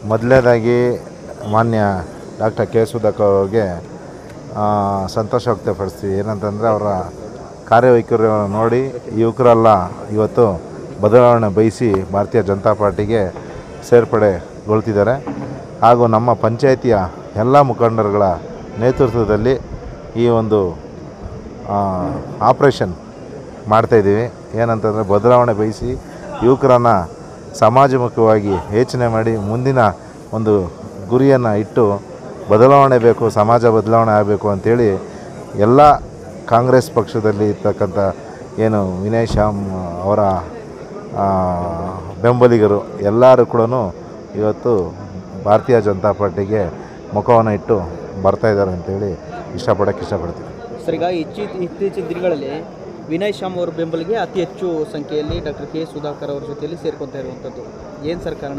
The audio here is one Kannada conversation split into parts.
ಮೊದಲನೇದಾಗಿ ಮಾನ್ಯ ಡಾಕ್ಟರ್ ಕೆ ಸುಧಾಕರ್ ಅವ್ರಿಗೆ ಆ, ಸಂತೋಷ ವ್ಯಕ್ತಪಡಿಸ್ತೀವಿ ಏನಂತಂದರೆ ಅವರ ಕಾರ್ಯವೈಖರಿಯನ್ನು ನೋಡಿ ಯುವಕರೆಲ್ಲ ಇವತ್ತು ಬದಲಾವಣೆ ಬಯಸಿ ಭಾರತೀಯ ಜನತಾ ಪಾರ್ಟಿಗೆ ಸೇರ್ಪಡೆಗೊಳ್ತಿದ್ದಾರೆ ಹಾಗೂ ನಮ್ಮ ಪಂಚಾಯಿತಿಯ ಎಲ್ಲ ಮುಖಂಡರುಗಳ ನೇತೃತ್ವದಲ್ಲಿ ಈ ಒಂದು ಆಪ್ರೇಷನ್ ಮಾಡ್ತಾಯಿದ್ದೀವಿ ಏನಂತಂದರೆ ಬದಲಾವಣೆ ಬಯಸಿ ಯುವಕರನ್ನು ಸಮಾಜಮುಖವಾಗಿ ಯೋಚನೆ ಮಾಡಿ ಮುಂದಿನ ಒಂದು ಗುರಿಯನ್ನು ಇಟ್ಟು ಬದಲಾವಣೆ ಬೇಕು ಸಮಾಜ ಬದಲಾವಣೆ ಆಗಬೇಕು ಅಂಥೇಳಿ ಎಲ್ಲ ಕಾಂಗ್ರೆಸ್ ಪಕ್ಷದಲ್ಲಿ ಇರ್ತಕ್ಕಂಥ ಏನು ವಿನಯ್ ಶ್ಯಾಮ್ ಅವರ ಆ, ಬೆಂಬಲಿಗರು ಎಲ್ಲರೂ ಕೂಡ ಇವತ್ತು ಭಾರತೀಯ ಜನತಾ ಪಾರ್ಟಿಗೆ ಮುಖವನ್ನು ಇಟ್ಟು ಬರ್ತಾಯಿದ್ದಾರೆ ಅಂತೇಳಿ ಇಷ್ಟಪಡೋಕ್ಕೆ ಇಷ್ಟಪಡ್ತೀನಿ ಸರ್ ಈಗ ಇಚ್ಚಿ ಇತ್ತೀಚಿನ ದಿನಗಳಲ್ಲಿ ವಿನಯ್ ಶ್ಯಾಮ್ ಅವರ ಬೆಂಬಲಿಗೆ ಅತಿ ಹೆಚ್ಚು ಸಂಖ್ಯೆಯಲ್ಲಿ ಡಾಕ್ಟರ್ ಕೆ ಸುಧಾಕರ್ ಅವ್ರ ಜೊತೆಯಲ್ಲಿ ಸೇರ್ಕೊತಾ ಇರುವಂಥದ್ದು ಏನು ಸರ್ ಕಾರಣ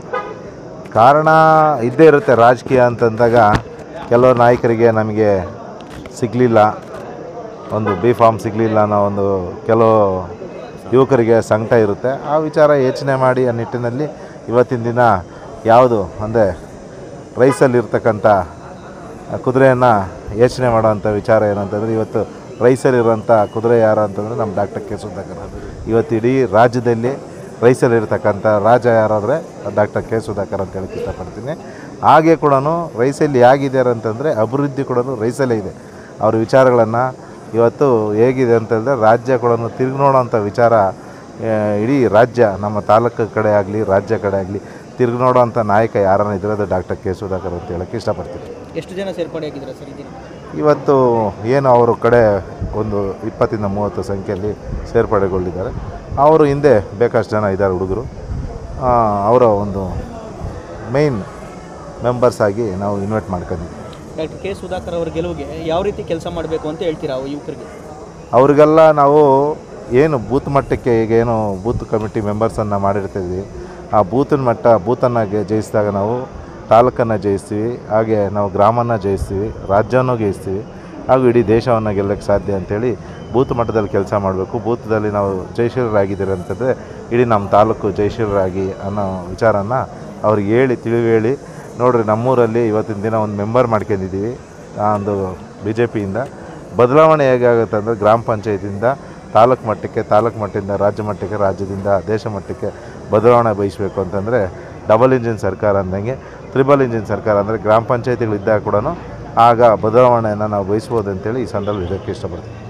ಕಾರಣ ಇದ್ದೇ ಇರುತ್ತೆ ರಾಜಕೀಯ ಅಂತಂದಾಗ ಕೆಲವು ನಾಯಕರಿಗೆ ನಮಗೆ ಸಿಗಲಿಲ್ಲ ಒಂದು ಬಿ ಫಾರ್ಮ್ ಸಿಗಲಿಲ್ಲ ಅನ್ನೋ ಒಂದು ಕೆಲವು ಯುವಕರಿಗೆ ಸಂಕಟ ಇರುತ್ತೆ ಆ ವಿಚಾರ ಯೋಚನೆ ಮಾಡಿ ಆ ನಿಟ್ಟಿನಲ್ಲಿ ಇವತ್ತಿನ ದಿನ ಯಾವುದು ಅಂದರೆ ರೈಸಲ್ಲಿರ್ತಕ್ಕಂಥ ಕುದುರೆಯನ್ನು ಯೋಚನೆ ಮಾಡೋವಂಥ ವಿಚಾರ ಏನಂತಂದರೆ ಇವತ್ತು ರೈಸಲ್ಲಿರುವಂಥ ಕುದುರೆ ಯಾರು ಅಂತಂದರೆ ನಮ್ಮ ಡಾಕ್ಟರ್ ಕೆ ಸುಧಾಕರ್ ಇವತ್ತು ಇಡೀ ರಾಜ್ಯದಲ್ಲಿ ರೈಸಲ್ಲಿರ್ತಕ್ಕಂಥ ರಾಜ ಯಾರಾದರೆ ಡಾಕ್ಟರ್ ಕೆ ಸುಧಾಕರ್ ಅಂತ ಹೇಳಕ್ಕೆ ಇಷ್ಟಪಡ್ತೀನಿ ಹಾಗೆ ಕೂಡ ರೈಸಲ್ಲಿ ಹೇಗಿದ್ದಾರೆ ಅಂತಂದರೆ ಅಭಿವೃದ್ಧಿ ಕೂಡ ರೈಸಲ್ಲೇ ಇದೆ ಅವ್ರ ವಿಚಾರಗಳನ್ನು ಇವತ್ತು ಹೇಗಿದೆ ಅಂತಂದರೆ ರಾಜ್ಯ ಕೂಡ ತಿರುಗಿ ನೋಡೋಂಥ ವಿಚಾರ ಆ, ಇಡೀ ರಾಜ್ಯ ನಮ್ಮ ತಾಲೂಕು ಕಡೆ ಆಗಲಿ ರಾಜ್ಯ ಕಡೆ ಆಗಲಿ ತಿರುಗಿ ನೋಡೋಂಥ ನಾಯಕ ಯಾರನ್ನ ಇದ್ರೆ ಅದು ಡಾಕ್ಟರ್ ಕೆ ಸುಧಾಕರ್ ಅಂತ ಹೇಳಕ್ಕೆ ಇಷ್ಟಪಡ್ತೀನಿ ಎಷ್ಟು ಜನ ಸೇರ್ಪಡೆ ಆಗಿದ್ದಾರೆ ಸರ್ ಇದೀನ ಇವತ್ತು ಏನು ಅವರು ಕಡೆ ಒಂದು ಇಪ್ಪತ್ತಿಂದ ಮೂವತ್ತು ಸಂಖ್ಯೆಯಲ್ಲಿ ಸೇರ್ಪಡೆಗೊಂಡಿದ್ದಾರೆ ಅವರು ಹಿಂದೆ ಬೇಕಷ್ಟು ಜನ ಇದ್ದಾರೆ ಹುಡುಗರು ಆ, ಅವರ ಒಂದು ಮೇಯ್ನ್ ಮೆಂಬರ್ಸ್ ಆಗಿ ನಾವು ಇನ್ವೈಟ್ ಮಾಡ್ಕೊಂಡಿದ್ದೀವಿ ಡಾಕ್ಟರ್ ಕೆ ಸುಧಾಕರ್ ಅವರ ಗೆಲುವಿಗೆ ಯಾವ ರೀತಿ ಕೆಲಸ ಮಾಡಬೇಕು ಅಂತ ಹೇಳ್ತೀರಾ ಅವು ಯುವಕರಿಗೆ ಅವ್ರಿಗೆಲ್ಲ ನಾವು ಏನು ಬೂತ್ ಮಟ್ಟಕ್ಕೆ ಈಗ ಏನು ಬೂತ್ ಕಮಿಟಿ ಮೆಂಬರ್ಸನ್ನು ಮಾಡಿರ್ತೀವಿ ಆ ಬೂತಿನ ಮಟ್ಟ ಬೂತನ್ನು ಗೆ- ಜಯಿಸಿದಾಗ ನಾವು ತಾಲೂಕನ್ನು ಜಯಿಸ್ತೀವಿ ಹಾಗೆ ನಾವು ಗ್ರಾಮನ ಜಯಿಸ್ತೀವಿ ರಾಜ್ಯವನ್ನು ಜಯಿಸ್ತೀವಿ ಹಾಗೂ ಇಡೀ ದೇಶವನ್ನು ಗೆಲ್ಲಕ್ಕೆ ಸಾಧ್ಯ ಅಂತೇಳಿ ಬೂತ್ ಮಟ್ಟದಲ್ಲಿ ಕೆಲಸ ಮಾಡಬೇಕು ಬೂತ್ದಲ್ಲಿ ನಾವು ಜಯಶೀಲರಾಗಿದ್ದೀರಿ ಅಂತಂದರೆ ಇಡೀ ನಮ್ಮ ತಾಲೂಕು ಜಯಶೀಲರಾಗಿ ಅನ್ನೋ ವಿಚಾರನ ಅವ್ರಿಗೆ ಹೇಳಿ ತಿಳಿವು ಹೇಳಿ ನೋಡಿರಿ ನಮ್ಮೂರಲ್ಲಿ ಇವತ್ತಿನ ದಿನ ಒಂದು ಮೆಂಬರ್ ಮಾಡ್ಕೊಂಡಿದ್ದೀವಿ ಆ ಒಂದು ಬಿ ಜೆ ಪಿಯಿಂದ ಬದಲಾವಣೆ ಹೇಗಾಗುತ್ತೆ ಅಂದರೆ ಗ್ರಾಮ ಪಂಚಾಯತಿಯಿಂದ ತಾಲೂಕು ಮಟ್ಟಕ್ಕೆ ತಾಲೂಕು ಮಟ್ಟದಿಂದ ರಾಜ್ಯ ಮಟ್ಟಕ್ಕೆ ರಾಜ್ಯದಿಂದ ದೇಶ ಮಟ್ಟಕ್ಕೆ ಬದಲಾವಣೆ ಬಯಸಬೇಕು ಅಂತಂದರೆ ಡಬಲ್ ಇಂಜಿನ್ ಸರ್ಕಾರ ಅಂದಂಗೆ ತ್ರಿಬಲ್ ಇಂಜಿನ್ ಸರ್ಕಾರ ಅಂದರೆ ಗ್ರಾಮ ಪಂಚಾಯತಿಗಳಿದ್ದಾಗ ಕೂಡ ಆಗ ಬದಲಾವಣೆಯನ್ನು ನಾವು ಬಯಸ್ಬೋದು ಅಂತೇಳಿ ಈ ಸಂದರ್ಭದಲ್ಲಿ ಇದಕ್ಕೆ ಇಷ್ಟಪಡ್ತೀನಿ